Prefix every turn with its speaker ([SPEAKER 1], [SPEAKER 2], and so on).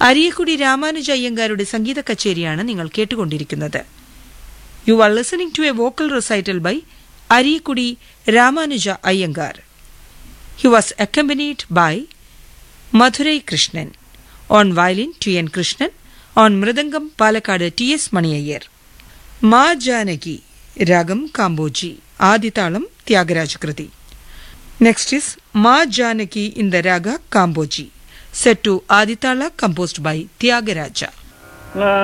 [SPEAKER 1] അരിയക്കുടി രാമാനുജ അയ്യങ്കാരുടെ സംഗീത കച്ചേരിയാണ് നിങ്ങൾ കേട്ടുകൊണ്ടിരിക്കുന്നത് you are listening to a vocal recital by Ariyakudi Ramanuja Iyengar he was accompanied by Madurai Krishnan on violin T N Krishnan on mridangam Palakkad T S Mani Iyer Maa Janaki ragam Kambhoji Aditalam ത്യാഗരാജകൃതി next is Maa Janaki in the raga Kambhoji set to Aditala composed by Tyagaraja.
[SPEAKER 2] La